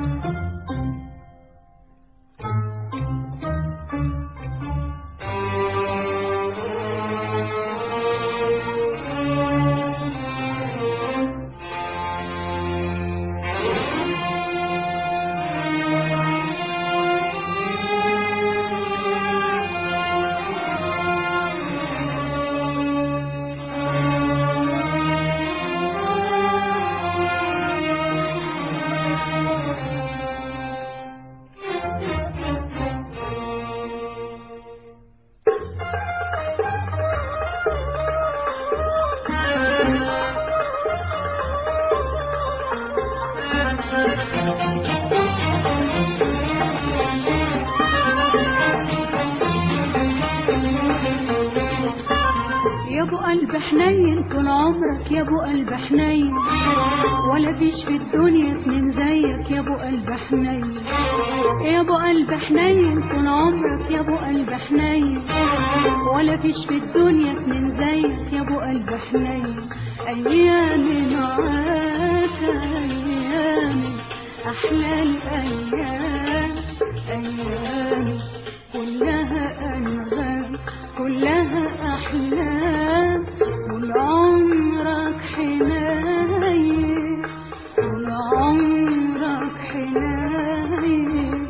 يا ابو قلب حنين طول عمرك يا ابو قلب حنين ولا فيش في الدنيا اتنين زيك يا ابو قلب حنين يا ابو قلب حنين طول عمرك يا ابو قلب حنين ولا فيش في الدنيا اتنين زيك يا ابو قلب حنين ايامي معاك ايامي احلى الايام ايامي كلها انغام كلها احلام طول عمرك حنين طول عمرك حنين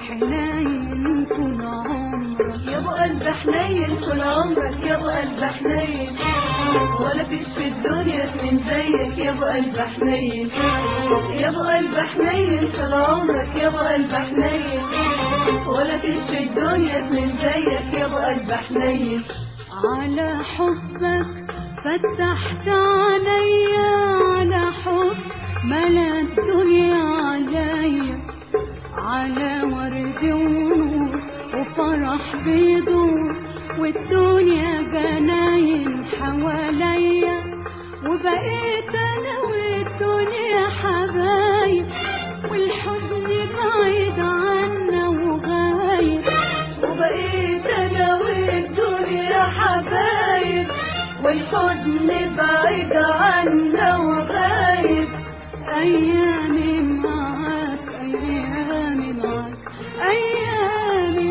حنين طول عمرك يا ابو قلب حنين طول عمرك يا ابو قلب حنين ولا فيش في الدنيا اتنين زيك يا ابو قلب حنين يا ابو قلب حنين طول عمرك يا ابو قلب حنين ولا فيش في الدنيا اتنين زيك يا ابو قلب حنين على حبك فتحت عليا على حب ملا الدنيا عليا على ورد ونور وفرح بيدور والدنيا جناين حواليا وبقيت انا والدنيا حبايب والحزن بعيد عنا وغايب وبقيت انا والدنيا حبايب والحزن بعيد عنا وغايب أيامي معاك أيامي معاك أيامي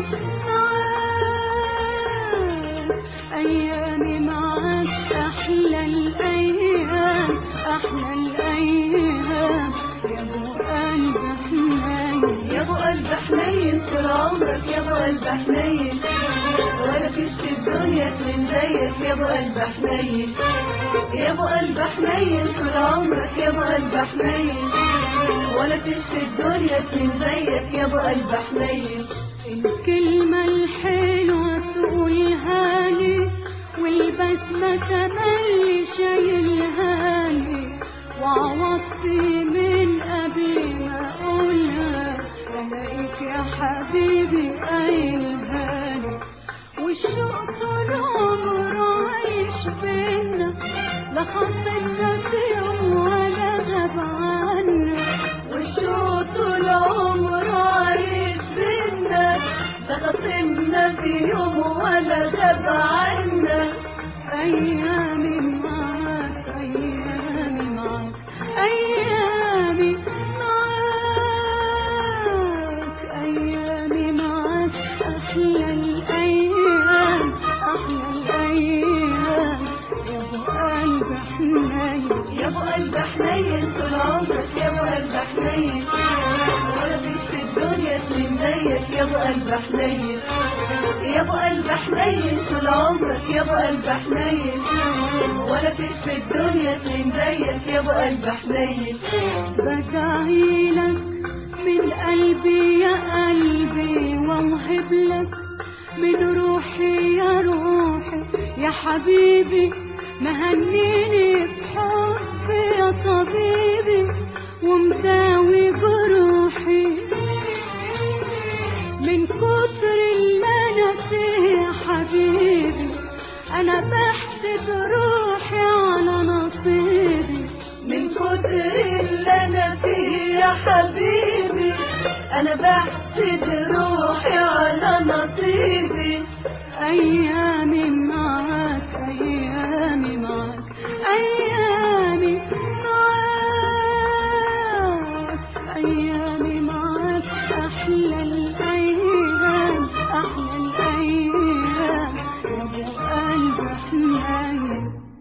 معاك أيامي معاك أحلى الأيام أحلى الأيام يا أبو قلب حنين يا ابو قلب حنين طول عمرك يا ابو قلب حنين ولا فيش في الدنيا اتنين زيك يا ابو قلب حنين يا ابو قلب حنين طول عمرك يا ابو قلب حنين ولا فيش في الدنيا اتنين زيك يا ابو قلب حنين الكلمة الحلوة تقولها لي والبسمة تملي شايلها لي وعوضتي من قبل ما أقولها ألاقيك يا حبيبي قايلها لي والشوق طول عمره عايش بينا لا خطينا في يوم ولا غاب عنا والشوق طول عمره عايش بينا ده خصمنا في يوم ولا غاب عنا أيامي معاك أيامي معاك أيامي معاك أيامي معاك أحلى الأيام أحلى الأيام يا أبو قلب حنين يا ابو قلب حنين طول عمرك يا ابو قلب حنين ولا فيش في الدنيا اتنين زيك يا ابو قلب حنين يا ابو قلب حنين طول عمرك يا ابو قلب حنين ولا فيش في الدنيا اتنين زيك يا ابو قلب حنين بدعيلك من قلبي يا قلبي واوهب لك من روحي يا روحي يا حبيبي مهنيني بحب يا طبيبي ومداوي جروحي من كتر اللي انا فيه يا حبيبي انا بحسد روحي على نصيبي من كتر اللي انا فيه يا حبيبي انا بحسد روحي على نصيبي أيامي معاك أيامي معاك أيامي معاك أيامي أيامي معاك أحلى الأيام أحلى الأيام يا أبو قلب حنين